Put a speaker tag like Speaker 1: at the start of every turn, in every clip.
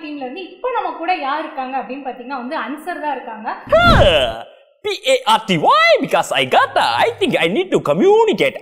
Speaker 1: டீம்ல இருந்து இப்போ நம்ம கூட யார் இருக்காங்க அப்படின்னு பார்த்தீங்கன்னா வந்து அன்சர் தான் இருக்காங்க
Speaker 2: P A R T Y because I got that. I think I need to communicate.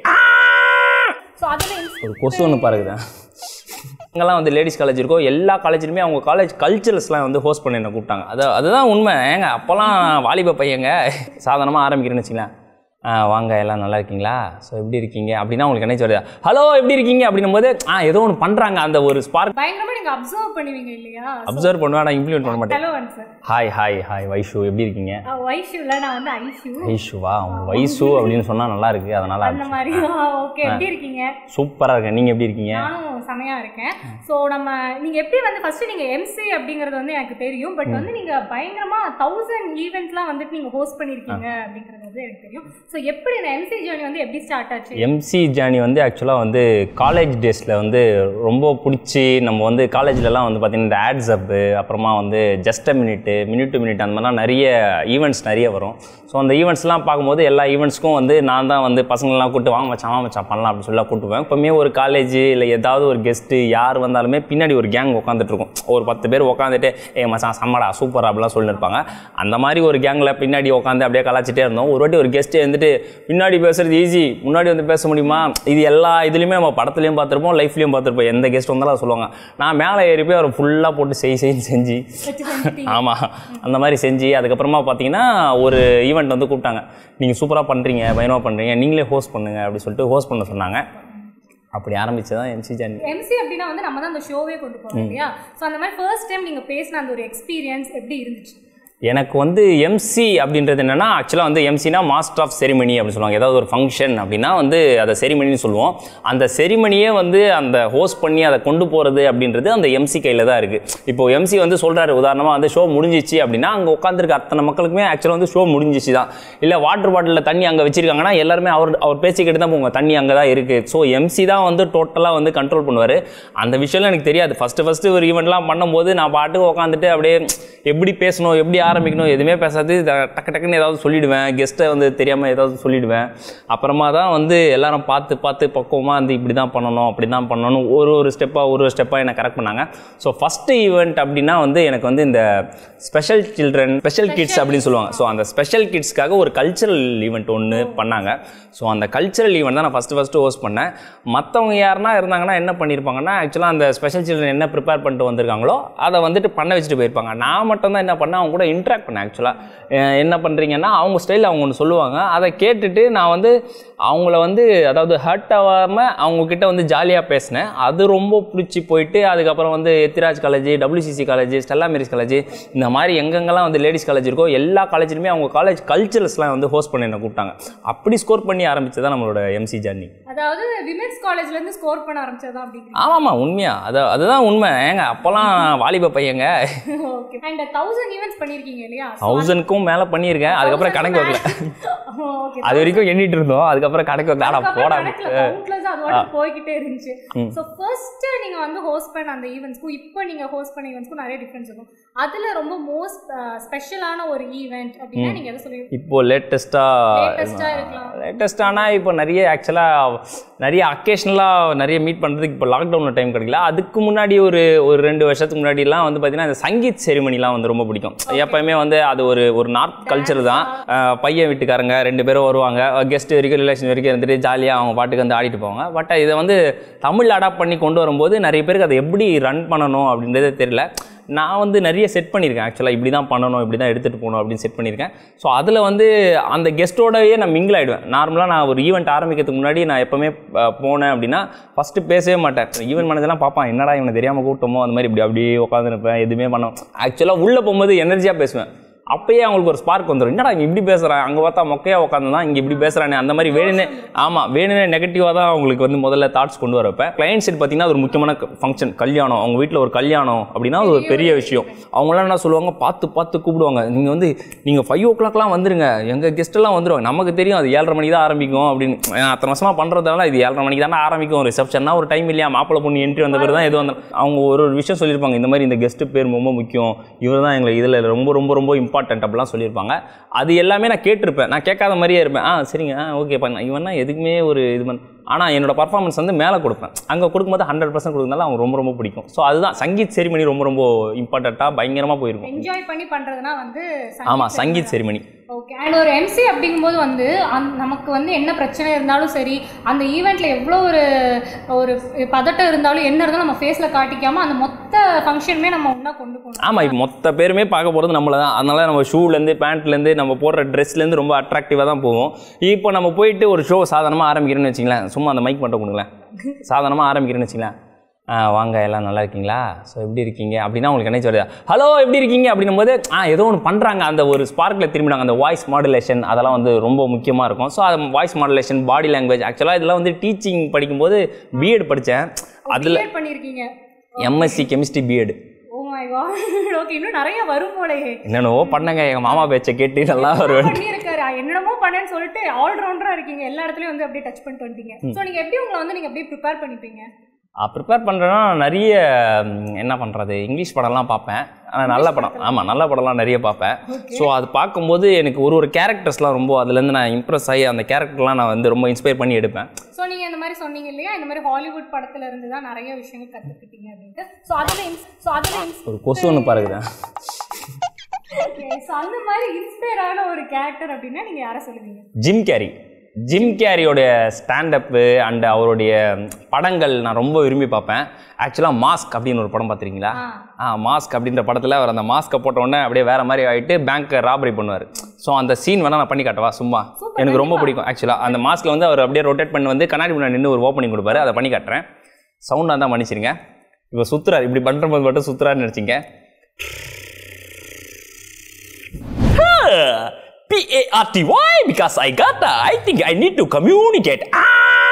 Speaker 1: So அதில்
Speaker 2: ஒரு கொசு ஒன்று பாருங்க இங்கெல்லாம் வந்து லேடிஸ் காலேஜ் இருக்கும் எல்லா காலேஜ்லையுமே அவங்க காலேஜ் கல்ச்சரல்ஸ்லாம் வந்து ஹோஸ்ட் பண்ண என்ன கூப்பிட்டாங்க அது அதுதான் உண்மை ஏங்க அப்போல்லாம் வாலிப பையங்க சாதாரணமாக ஆரம்பிக்கிறேன்னு வச்சுங்களேன் ஆ வாங்க எல்லாம் நல்லா இருக்கீங்களா ஸோ எப்படி இருக்கீங்க அப்படின்னா உங்களுக்கு என்ன வருது ஹலோ எப்படி இருக்கீங்க அப்படின்னும் போது ஆ ஏதோ ஒன்று பண்ணுறாங்க அந்த ஒரு ஸ்பார்க்
Speaker 1: பயங்கரமா நீங்க அப்சர்வ் பண்ணுவீங்க இல்லையா
Speaker 2: அப்சர்வ் பண்ணுவேன் நான் இம்ப்ளிமெண்ட் பண்ண மாட்டேன்
Speaker 1: hello answer
Speaker 2: hi hi hi Vaishu எப்படி இருக்கீங்க
Speaker 1: வைஷுல நான் வந்து ஐஷு
Speaker 2: வைஷுவா உங்க வைஷு அப்படின்னு சொன்னால் நல்லா இருக்கு அதனால
Speaker 1: அந்த மாதிரி ஓகே எப்படி இருக்கீங்க
Speaker 2: சூப்பராக இருக்கேன் நீங்கள் எப்படி இருக்கீங்க
Speaker 1: நானும் செமையா இருக்கேன் ஸோ நம்ம நீங்க எப்படி வந்து ஃபர்ஸ்ட் நீங்க எம்சி அப்படிங்கிறது வந்து எனக்கு தெரியும் பட் வந்து நீங்க பயங்கரமா தௌசண்ட் ஈவெண்ட்ஸ்லாம் வந்துட்டு நீங்க ஹோஸ்ட் பண்ணிருக்கீங்க அப்படிங்கிறது வந்து எனக்கு தெரியும் ஸோ எப்படி இந்த எம்சி ஜேர்னி வந்து எப்படி ஸ்டார்ட் ஆச்சு
Speaker 2: எம்சி ஜேர்னி வந்து ஆக்சுவலாக வந்து காலேஜ் டேஸில் வந்து ரொம்ப பிடிச்சி நம்ம வந்து காலேஜ்லலாம் வந்து பார்த்திங்கன்னா இந்த ஆட்ஸ் அப்பு அப்புறமா வந்து just a minute minute to minute அந்த மாதிரிலாம் நிறைய ஈவெண்ட்ஸ் நிறைய வரும் ஸோ அந்த ஈவெண்ட்ஸ்லாம் பார்க்கும்போது எல்லா ஈவெண்ட்ஸ்க்கும் வந்து நான் தான் வந்து பசங்களெலாம் கூப்பிட்டு வாங்க மச்சான் வாங்க மச்சான் பண்ணலாம் அப்படின்னு சொல்லி கூப்பிட்டுவேன் எப்போவுமே ஒரு காலேஜ் இல்லை ஏதாவது ஒரு கெஸ்ட்டு யார் வந்தாலுமே பின்னாடி ஒரு கேங் உட்காந்துட்டு இருக்கும் ஒரு பத்து பேர் உட்காந்துட்டு ஏ மச்சான் சம்மடா சூப்பர் அப்படிலாம் சொல்லியிருப்பாங்க அந்த மாதிரி ஒரு கேங்கில் பின்னாடி உட்காந்து அப்படியே கலாச்சிட்டே இருந்தோம் ஒரு வாட்டி ஒரு கெஸ்ட்டு வந்துட்டு பின்னாடி பேசுறது ஈஸி முன்னாடி வந்து பேச முடியுமா இது எல்லா இதுலையுமே நம்ம படத்துலையும் பார்த்துருப்போம் லைஃப்லையும் பார்த்துருப்போம் எந்த கெஸ்ட் வந்தாலும் அதை சொல்லுவாங்க நான் மேலே ஏறி போய் அவரை ஃபுல்லாக போட்டு செய் செய்ன்னு செஞ்சு
Speaker 1: வச்சு செஞ்சுட்டீங்க.
Speaker 2: ஆமாம் அந்த மாதிரி செஞ்சு அதுக்கப்புறமா பார்த்தீங்கன்னா ஒரு ஈவெண்ட் வந்து கூப்பிட்டாங்க நீங்கள் சூப்பராக பண்ணுறீங்க பயணமாக பண்ணுறீங்க நீங்களே ஹோஸ்ட் பண்ணுங்க அப்படி சொல்லிட்டு ஹோஸ்ட் பண்ண சொன்னாங்க அப்படி ஆரம்பிச்சு தான் எம்சி ஜானி
Speaker 1: எம்சி அப்படின்னா வந்து நம்ம தான் அந்த ஷோவே கொண்டு போறோம் இல்லையா ஸோ அந்த மாதிரி ஃபர்ஸ்ட் டைம் நீங்க பேசின அந்த ஒரு எக்ஸ்பீரியன்ஸ் எப்படி இருந்துச்சு
Speaker 2: எனக்கு வந்து எம்சி அப்படின்றது என்னென்னா ஆக்சுவலாக வந்து எம்சினா மாஸ்டர் ஆஃப் செரிமனி அப்படின்னு சொல்லுவாங்க ஏதாவது ஒரு ஃபங்க்ஷன் அப்படின்னா வந்து அதை செரிமனின்னு சொல்லுவோம் அந்த செரிமனியே வந்து அந்த ஹோஸ்ட் பண்ணி அதை கொண்டு போகிறது அப்படின்றது அந்த எம்சி கையில் தான் இருக்குது இப்போ எம்சி வந்து சொல்கிறாரு உதாரணமாக வந்து ஷோ முடிஞ்சிச்சு அப்படின்னா அங்கே உட்காந்துருக்க அத்தனை மக்களுக்குமே ஆக்சுவலாக வந்து ஷோ முடிஞ்சிச்சு தான் இல்லை வாட்டர் பாட்டிலில் தண்ணி அங்கே வச்சிருக்காங்கன்னா எல்லாருமே அவர் அவர் பேசிக்கிட்டு தான் போங்க தண்ணி அங்கே தான் இருக்குது ஸோ எம்சி தான் வந்து டோட்டலாக வந்து கண்ட்ரோல் பண்ணுவார் அந்த விஷயம்லாம் எனக்கு தெரியாது ஃபஸ்ட்டு ஃபஸ்ட்டு ஒரு ஈவெண்ட்லாம் பண்ணும்போது நான் பாட்டுக்கு உட்காந்துட்டு அப்படியே எப்படி பேசணும் எப்படி ஆரம்பிக்கணும் எதுவுமே பேசாது த- டக்கு டக்குன்னு ஏதாவது சொல்லிடுவேன் கெஸ்ட்டை வந்து தெரியாமல் ஏதாவது சொல்லிடுவேன் அப்புறமா தான் வந்து எல்லாரும் பார்த்து பார்த்து பக்குவமாக வந்து இப்படி தான் பண்ணணும் அப்படி தான் பண்ணணும் ஒரு ஒரு ஸ்டெப்பாக ஒரு ஒரு ஸ்டெப்பாக என்னை கரெக்ட் பண்ணாங்க ஸோ ஃபஸ்ட்டு ஈவெண்ட் அப்படின்னா வந்து எனக்கு வந்து இந்த ஸ்பெஷல் சில்ட்ரன் ஸ்பெஷல் கிட்ஸ் அப்படின்னு சொல்லுவாங்க ஸோ அந்த ஸ்பெஷல் கிட்ஸ்க்காக ஒரு கல்ச்சரல் ஈவெண்ட் ஒன்று பண்ணாங்க ஸோ அந்த கல்ச்சரல் ஈவெண்ட் தான் நான் ஃபஸ்ட்டு ஃபஸ்ட்டு ஹோஸ்ட் பண்ணேன் மற்றவங்க யாருன்னா இருந்தாங்கன்னா என்ன பண்ணியிருப்பாங்கன்னா ஆக்சுவலாக அந்த ஸ்பெஷல் சில்ட்ரன் என்ன ப்ரிப்பேர் பண்ணிட்டு வந்திருக்காங்களோ அதை வந்துட்டு பண்ண வச்சுட்டு போயிருப்பாங்க நான் மட்டும் தான் என்ன பண்ணேன் அவங்க கூட இன்ட்ராக்ட் பண்ணேன் ஆக்சுவலாக என்ன பண்ணுறீங்கன்னா அவங்க ஸ்டைலில் அவங்க ஒன்று சொல்லுவாங்க அதை கேட்டுட்டு நான் வந்து அவங்கள வந்து அதாவது ஹர்ட் ஆகாமல் அவங்கக்கிட்ட வந்து ஜாலியாக பேசினேன் அது ரொம்ப பிடிச்சி போயிட்டு அதுக்கப்புறம் வந்து Ethiraj college WCC college Stella Maris college இந்த மாதிரி எங்கெங்கெல்லாம் வந்து லேடிஸ் காலேஜ் இருக்கோ எல்லா காலேஜ்லையுமே அவங்க காலேஜ் கல்ச்சரல்ஸ்லாம் வந்து ஹோஸ்ட் பண்ண என்ன கூப்பிட்டாங்க அப்படி ஸ்கோர் பண்ணி ஆரம்பிச்சது தான் நம்மளோட எம்சி ஜர்னி
Speaker 1: அதாவது விமென்ஸ் காலேஜ்ல இருந்து ஸ்கோர் பண்ண ஆரம்பிச்சதா அப்படிங்கிறீங்க
Speaker 2: ஆமாம்மா உண்மையா அது அதுதான் உண்மை ஏங்க அப்போல்லாம் வாலிப பையங்க
Speaker 1: ஓகே அண்ட் தௌசண்ட் ஈவெண்ட்ஸ் பண்ணிருக்கீங்க இல்லையா
Speaker 2: தௌசண்ட்க்கும் மேலே பண்ணியிருக்கேன் அதுக்கப்புறம் கணக்கு வைக்கல
Speaker 1: ஓகே
Speaker 2: அது வரைக்கும் எண்ணிட்டு இருந்தோம் அதுக்கப்புறம் கணக்கு வைக்கல ஆனா போடா
Speaker 1: கவுண்ட்லெஸ் அது வாட்டி போய்கிட்டே இருந்துச்சு ஸோ ஃபர்ஸ்ட் நீங்க வந்து ஹோஸ்ட் பண்ண அந்த ஈவெண்ட்ஸ்க்கும் இப்போ நீங்க ஹோஸ்ட் பண்ண ஈவெண்ட்ஸ்க்கும் நிறைய டிஃபரன்ஸ் இருக்கும் அதுல ரொம்ப மோஸ்ட் ஸ்பெஷலான ஒரு ஈவெண்ட் அப்படின்னா நீங்க எதை சொல்லி
Speaker 2: இப்போ லேட்டஸ்ட்டாக
Speaker 1: லேட்டஸ்டா இருக்கலாம்
Speaker 2: லேட்டஸ்டானா இப்போ நிறைய ஆக்சுவலாக நிறைய அக்கேஷனலாக நிறைய மீட் பண்ணுறதுக்கு இப்போ லாக்டவுனில் டைம் கிடைக்கல அதுக்கு முன்னாடி ஒரு ஒரு ரெண்டு வருஷத்துக்கு முன்னாடிலாம் வந்து பார்த்தீங்கன்னா இந்த சங்கீத் செரிமனிலாம் வந்து ரொம்ப பிடிக்கும் எப்பயுமே வந்து அது ஒரு ஒரு நார்த் கல்ச்சர் தான் அஹ் பையன் வீட்டுக்காரங்க ரெண்டு பேரும் வருவாங்க கெஸ்ட் வரைக்கும் ரிலேஷன் வரைக்கும் இருந்துட்டு ஜாலியாக அவங்க பாட்டுக்கு வந்து ஆடிட்டு போவாங்க பட் இதை வந்து தமிழ் அடாப்ட் பண்ணி கொண்டு வரும்போது நிறைய பேருக்கு அதை எப்படி ரன் பண்ணணும் அப்படின்றதே தெரியல நான் வந்து நிறைய செட் பண்ணியிருக்கேன் ஆக்சுவலாக இப்படி தான் பண்ணணும் இப்படி தான் எடுத்துகிட்டு போகணும் அப்படின்னு செட் பண்ணியிருக்கேன் ஸோ அதில் வந்து அந்த கெஸ்ட்டோடவே நான் மிங்கிள் ஆகிடுவேன் நார்மலாக நான் ஒரு ஈவெண்ட் ஆரம்பிக்கிறதுக்கு முன்னாடி நான் எப்போவுமே அஹ், போனேன் அப்படின்னா ஃபஸ்ட்டு பேசவே மாட்டேன் ஈவெண்ட் மேனேஜர்லாம் பார்ப்பான் என்னடா இவனை தெரியாமல் கூட்டமோ அந்த மாதிரி இப்படி அப்படியே உட்காந்துருப்பேன் எதுவுமே பண்ண ஆக்சுவலாக உள்ளே போகும்போது எனர்ஜியாக பேசுவேன் அப்பயே அவங்களுக்கு ஒரு ஸ்பார்க் வந்துடும் என்னடா இங்கே இப்படி பேசுகிறான் அங்கே பார்த்தா மொக்கையா உட்காந்துதான் இங்கே இப்படி பேசுகிறானே அந்த மாதிரி வேணுனே ஆமாம் வேணுனே நெகட்டிவாக தான் அவங்களுக்கு வந்து முதல்ல தாட்ஸ் கொண்டு வர வைப்பேன் கிளைண்ட் சைட் பார்த்தீங்கன்னா அது ஒரு முக்கியமான ஃபங்க்ஷன் கல்யாணம் அவங்க வீட்டில் ஒரு கல்யாணம் அப்படின்னா அது ஒரு பெரிய விஷயம் அவங்களாம் என்ன சொல்லுவாங்க பார்த்து பார்த்து கூப்பிடுவாங்க நீங்கள் வந்து நீங்கள் ஃபைவ் ஓ கிளாக்லாம் வந்துருங்க எங்கள் கெஸ்ட்டெல்லாம் வந்துருவாங்க நமக்கு தெரியும் அது ஏழரை மணிக்கு தான் ஆரம்பிக்கும் அப்படின்னு ஏன் அத்தனை வருஷமாக பண்ணுறதால இது ஏழரை மணிக்கு தானே ஆரம்பிக்கும் ரிசப்ஷன்னா ஒரு டைம் இல்லையா மாப்பிள்ளை பொண்ணு என்ட்ரி வந்த பிறகு தான் எது வந்தாலும் அவங்க ஒரு ஒரு விஷயம் சொல்லியிருப்பாங்க இந்த மாதிரி இந்த கெஸ்ட்டு பேர் ரொம்ப முக்கியம் இவர் தான் எங்களை இதில் ரொம்ப ரொம்ப ரொம்ப இம்பார்ட்டன்ட் அப்படிலாம் சொல்லியிருப்பாங்க அது எல்லாமே நான் கேட்டிருப்பேன் நான் கேட்காத மாதிரியே இருப்பேன் ஆ சரிங்க ஆ ஓகே பண்ண இவன்னா எதுக்குமே ஒரு இது பண்ண ஆனால் என்னோட பர்ஃபார்மன்ஸ் வந்து மேலே கொடுப்பேன் அங்கே கொடுக்கும்போது ஹண்ட்ரட் பர்சன்ட் கொடுக்கறதுனால அவங்க ரொம்ப ரொம்ப பிடிக்கும் ஸோ அதுதான் சங்கீத் செரிமனி ரொம்ப ரொம்ப இம்பார்ட்டண்ட்டாக பயங்கரமாக போயிருக்கும்
Speaker 1: என்ஜாய் பண்ணி பண்றதுனா வந்து
Speaker 2: ஆமாம் சங்கீத் செரிமனி
Speaker 1: ஓகே அண்ட் ஒரு எம்சி அப்படிங்கும்போது வந்து அந் நமக்கு வந்து என்ன பிரச்சனை இருந்தாலும் சரி அந்த ஈவெண்ட்ல எவ்வளோ ஒரு ஒரு பதட்டம் இருந்தாலும் என்ன இருந்தாலும் நம்ம ஃபேஸ்ல காட்டிக்காம அந்த மொத்த ஃபங்க்ஷனுமே நம்ம ஒன்றா கொண்டு போகணும்
Speaker 2: ஆமாம் இப்போ மொத்த பேருமே பார்க்க போகிறது நம்மள தான் அதனால நம்ம ஷூலேருந்து பேண்ட்லேருந்து நம்ம போடுற ட்ரெஸ்லேருந்து ரொம்ப அட்ராக்டிவாக தான் போவோம் இப்போ நம்ம போயிட்டு ஒரு ஷோ சாதாரணமாக ஆரம்பிக்கிறேன்னு வச்சிங்களேன் சும்மா அந்த மைக் மட்டும் கொடுங்களேன் சாதாரணமாக ஆரம்பிக்கிறேன்னு வச்சிங்களேன் ஆ வாங்க எல்லாம் நல்லா இருக்கீங்களா ஸோ எப்படி இருக்கீங்க அப்படின்னா உங்களுக்கு என்ன வருது ஹலோ எப்படி இருக்கீங்க அப்படின்னும் போது ஆ ஏதோ ஒன்று பண்ணுறாங்க அந்த ஒரு ஸ்பார்க்கில் திரும்பினாங்க அந்த வாய்ஸ் மாடுலேஷன் அதெல்லாம் வந்து ரொம்ப முக்கியமாக இருக்கும் ஸோ அது வாய்ஸ் மாடுலேஷன் பாடி லாங்குவேஜ் ஆக்சுவலாக இதெல்லாம் வந்து டீச்சிங் படிக்கும்போது பிஎட் படித்தேன் அதில்
Speaker 1: கிரியேட் பண்ணியிருக்கீங்க
Speaker 2: MSc chemistry BEd
Speaker 1: oh my God okay இன்னும் நிறைய வரும் போலயே
Speaker 2: என்னென்னவோ பண்ணங்க எங்கள் மாமா பேச்சை கேட்டு நல்லா வருவேன்
Speaker 1: பண்ணியிருக்காரு என்னென்னமோ பண்ணேன்னு சொல்லிட்டு ஆல்ரவுண்டரா இருக்கீங்க எல்லா இடத்துலயும் வந்து அப்படியே டச் பண்ணிட்டு வந்துட்டீங்க ஸோ நீங்க எப்படி உங்களை வந்து நீங்க அப்படியே ப்ரிப்பேர் பண்ணிப்பீங்க
Speaker 2: ப்ரிப்பேர் பண்ணுறேன்னா நிறைய ம், என்ன பண்ணுறது இங்கிலீஷ் படம்லாம் பார்ப்பேன் ஆனால் நல்ல படம் ஆமாம் நல்ல படம்லாம் நிறைய பார்ப்பேன் ஸோ அது பார்க்கும்போது எனக்கு ஒரு ஒரு கேரக்டர்ஸ்லாம் ரொம்ப அதுலேருந்து நான் இம்ப்ரெஸ் ஆகி அந்த கேரக்டர்லாம் நான் வந்து ரொம்ப இன்ஸ்பயர் பண்ணி எடுப்பேன்
Speaker 1: ஸோ நீங்க இந்த மாதிரி சொன்னீங்க இல்லையா இந்த மாதிரி ஹாலிவுட் படத்துல இருந்து தான் நிறைய விஷயங்கள் கத்துக்கிட்டீங்க அப்படின்ட்டு ஸோ அதுல ஸோ அதுல
Speaker 2: ஒரு கொசு ஒன்று பாருக்குறேன்
Speaker 1: ஸோ அந்த மாதிரி இன்ஸ்பயர் ஆன ஒரு கேரக்டர் அப்படின்னா நீங்க யாரை சொல்லுவீங்க
Speaker 2: ஜிம் கேரி ஜிம் கேரியோடைய ஸ்டாண்டப்பு அண்ட் அவருடைய படங்கள் நான் ரொம்ப விரும்பி பார்ப்பேன் ஆக்சுவலாக மாஸ்க் அப்படின்னு ஒரு படம் பார்த்துருக்கீங்களா
Speaker 1: ஆ
Speaker 2: ஆ மாஸ்க் அப்படின்ற படத்தில் அவர் அந்த மாஸ்க்கை போட்ட உடனே அப்படியே வேற மாதிரி ஆகிட்டு பேங்க்கை ராபரி பண்ணுவார் ஸோ அந்த சீன் வேணால் நான் பண்ணி காட்டவா சும்மா
Speaker 1: Super,
Speaker 2: எனக்கு ரொம்ப பிடிக்கும் ஆக்சுவலாக அந்த மாஸ்க்கில் வந்து அவர் அப்படியே ரொட்டேட் பண்ணி வந்து கண்ணாடி முன்னாடி நின்று ஒரு ஓப்பனிங் கொடுப்பாரு அதை பண்ணி காட்டுறேன் சவுண்டாக தான் மன்னிச்சிருங்க இப்போ சுத்துறாரு இப்படி பண்ணும்போது மட்டும் சுத்துறாருன்னு நினச்சிங்க P-A-R-T-Y because I got that. I think I need to communicate. Ah!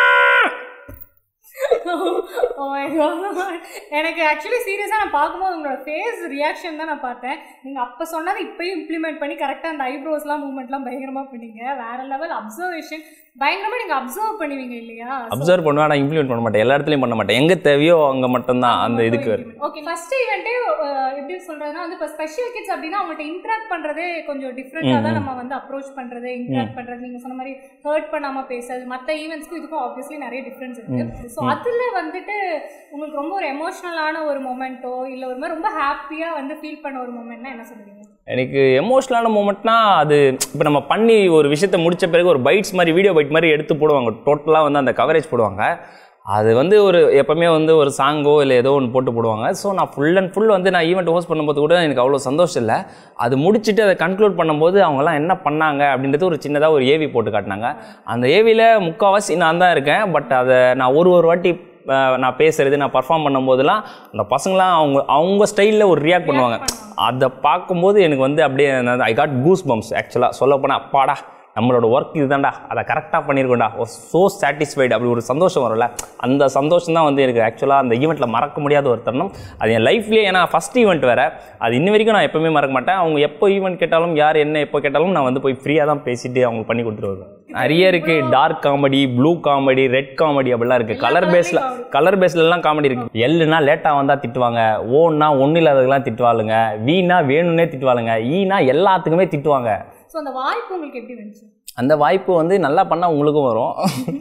Speaker 1: Oh my God. எனக்கு ஆக்சுவலி சீரியஸாக நான் பார்க்கும்போது உங்களோட ஃபேஸ் ரியாக்ஷன் தான் நான் பார்த்தேன் நீங்கள் அப்போ சொன்னதை இப்போயும் இம்ப்ளிமெண்ட் பண்ணி கரெக்டாக அந்த ஐப்ரோஸ்லாம் மூவ்மெண்ட்லாம் பயங்கரமாக பண்ணீங்க வேற லெவல் அப்சர்வேஷன் பயங்கரமாக நீங்கள் அப்சர்வ் பண்ணுவீங்க இல்லையா
Speaker 2: அப்சர்வ் பண்ணுவேன் ஆனால் இம்ப்ளிமெண்ட் பண்ண மாட்டேன் எல்லா இடத்துலையும் பண்ண மாட்டேன் எங்கே தேவையோ அங்கே மட்டும்தான் அந்த இதுக்கு வரும்
Speaker 1: ஓகே ஃபர்ஸ்ட் ஈவெண்ட்டே எப்படி சொல்றதுன்னா வந்து இப்போ ஸ்பெஷல் கிட்ஸ் அப்படின்னா அவங்கள்ட்ட இன்ட்ராக்ட் பண்றதே கொஞ்சம் டிஃப்ரெண்டாக தான் நம்ம வந்து அப்ரோச் பண்றது இன்ட்ராக்ட் பண்றது நீங்க சொன்ன மாதிரி ஹர்ட் பண்ணாம பேசுறது மற்ற ஈவெண்ட்ஸ்க்கும் இதுக்கும் ஆப்வியஸ்லி நிறைய டிஃப்ரென்ஸ் இருக்கு ஸோ அதுல வந்துட்டு உங்களுக்கு ரொம்ப ஒரு எமோஷனலான ஒரு மொமெண்ட்டோ இல்லை ஒரு மாதிரி ரொம்ப ஹாப்பியா வந்து ஃபீல் பண்ண ஒரு மொமெண்ட்னா என்ன சொல்லுவீங்க
Speaker 2: எனக்கு எமோஷ்னலான மூமெண்ட்னா அது இப்போ நம்ம பண்ணி ஒரு விஷயத்த முடிச்ச பிறகு ஒரு பைட்ஸ் மாதிரி வீடியோ பைட் மாதிரி எடுத்து போடுவாங்க டோட்டலாக வந்து அந்த கவரேஜ் போடுவாங்க அது வந்து ஒரு எப்பவுமே வந்து ஒரு சாங்கோ இல்லை ஏதோ ஒன்று போட்டு போடுவாங்க ஸோ நான் ஃபுல் அண்ட் ஃபுல் வந்து நான் ஈவெண்ட் ஹோஸ்ட் பண்ணும்போது கூட எனக்கு அவ்வளோ சந்தோஷம் இல்லை அது முடிச்சுட்டு அதை கன்க்ளூட் பண்ணும்போது அவங்கெல்லாம் என்ன பண்ணாங்க அப்படின்றது ஒரு சின்னதாக ஒரு ஏவி போட்டு காட்டினாங்க அந்த ஏவியில் முக்கால்வாசி நான் தான் இருக்கேன் பட் அதை நான் ஒரு ஒரு வாட்டி அஹ், நான் பேசுறது நான் பர்ஃபார்ம் பண்ணும்போதெல்லாம் அந்த பசங்களாம் அவங்க அவங்க ஸ்டைலில் ஒரு ரியாக்ட் பண்ணுவாங்க அதை பார்க்கும்போது எனக்கு வந்து அப்படியே ஐ காட் கூஸ் பம்ப்ஸ் ஆக்சுவலாக சொல்லப்போனால் அப்பாடா நம்மளோட ஒர்க் இதுதான்டா அதை கரெக்டாக பண்ணியிருக்கோம்டா ஸோ சாட்டிஸ்ஃபைடு அப்படி ஒரு சந்தோஷம் வரும்ல அந்த சந்தோஷம் தான் வந்து எனக்கு ஆக்சுவலாக அந்த ஈவெண்ட்டில் மறக்க முடியாத ஒரு தருணம் அது என் லைஃப்லேயே ஏன்னா ஃபஸ்ட் ஈவெண்ட் வேறு அது இன்ன வரைக்கும் நான் எப்பவுமே மறக்க மாட்டேன் அவங்க எப்போ ஈவெண்ட் கேட்டாலும் யார் என்ன எப்போ கேட்டாலும் நான் வந்து போய் ஃப்ரீயாக தான் பேசிட்டு அவங்களுக்கு பண்ணி கொடுத்துட்டு வருவேன் நிறைய இருக்குது dark comedy blue comedy red comedy அப்படிலாம் இருக்குது கலர் பேஸில் கலர் பேஸ்லலாம் காமெடி இருக்குது எல்லுனா லேட்டாக வந்தால் திட்டுவாங்க ஓன்னா ஒன்றும் இல்லாததுக்கெல்லாம் திட்டுவாளுங்க வீணா வேணும்னே திட்டுவாளுங்க ஈனா எல்லாத்துக்குமே திட்டுவாங்க
Speaker 1: ஸோ அந்த வாய்ப்பு உங்களுக்கு எப்படி வந்துச்சு
Speaker 2: அந்த வாய்ப்பு வந்து நல்லா பண்ணால் உங்களுக்கும் வரும்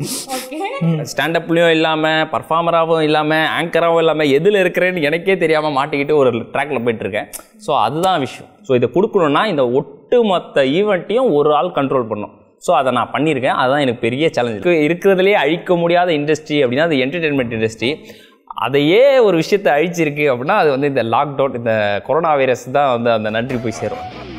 Speaker 1: ஓகே
Speaker 2: ஸ்டாண்டப்லேயும் இல்லாமல் பர்ஃபார்மராகவும் இல்லாமல் ஆங்கராகவும் இல்லாமல் எதில் இருக்கிறேன்னு எனக்கே தெரியாமல் மாட்டிக்கிட்டு ஒரு ட்ராக்ல போயிட்டுருக்கேன் ஸோ அதுதான் விஷயம் ஸோ இதை கொடுக்கணுன்னா இந்த ஒட்டுமொத்த ஈவெண்ட்டையும் ஒரு ஆள் கண்ட்ரோல் பண்ணும் ஸோ அதை நான் பண்ணியிருக்கேன் அதுதான் எனக்கு பெரிய சேலஞ்ச் இருக்கிறதுலே அழிக்க முடியாத இண்டஸ்ட்ரி அப்படின்னா அது என்டர்டெயின்மெண்ட் இண்டஸ்ட்ரி அதையே ஒரு விஷயத்தை அழிச்சிருக்கு அப்படின்னா அது வந்து இந்த லாக்டவுன் இந்த கொரோனா வைரஸ் தான் வந்து அந்த நன்றி போய் சேரும்